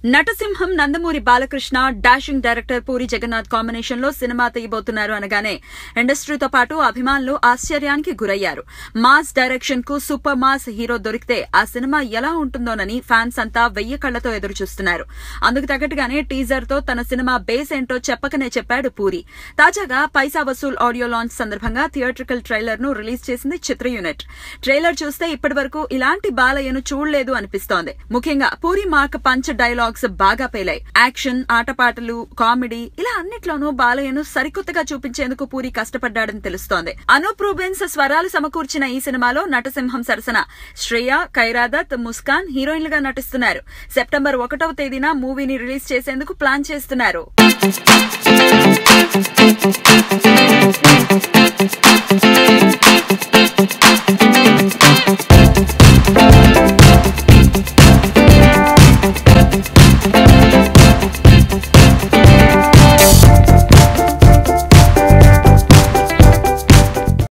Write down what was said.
నటసింహం Nandamuri Balakrishna dashing director Puri Jagannath combination లో సినిమా తీయబోతున్నారు అనగానే ఇండస్ట్రీతో పాటు అభిమానులు ఆశ్చర్యానికి గురయ్యారు మాస్ డైరెక్షన్ కు సూపర్ మాస్ హీరో దొరికితే ఆ సినిమా ఎలా ఉంటుందోనని ఫ్యాన్స్ అంతా వెయ్యి కళ్లతో ఎదురు చూస్తున్నారు అందుకు తగ్గట్టుగానే టీజర్ తో తన సినిమా బేస్ ఏంటో చెప్పకనే చెప్పాడు పూరి తాజాగా పైసా వసూల్ ఆడియో లాంచ్ సందర్భంగా థియేట్రికల్ ట్రైలర్ ను రిలీజ్ చేసింది చిత్ర యూనిట్ ట్రైలర్ చూస్తే ఇప్పటివరకు ఇలాంటి బాలయ్యను చూడలేదు అనిపిస్తోంది ముఖ్యంగా పూరి మార్క్ పంచ్ డైలాగ్స్ బాగా పేలాయి యాక్షన్ ఆటపాటలు కామెడీ ఇలా అన్నిట్లోనూ బాలయ్యను సరికొత్తగా చూపించేందుకు పూరి కష్టపడ్డాడని తెలుస్తోంది అనూప్ రూబెన్స్ స్వరాలు సమకూర్చిన ఈ సినిమాలో నటసింహం సరసన శ్రేయ ఖైరాదత్ ముస్కాన్ హీరోయిన్లుగా నటిస్తున్నారు సెప్టెంబర్ ఒకటవ తేదీన మూవీని రిలీజ్ చేసేందుకు ప్లాన్ చేస్తున్నారు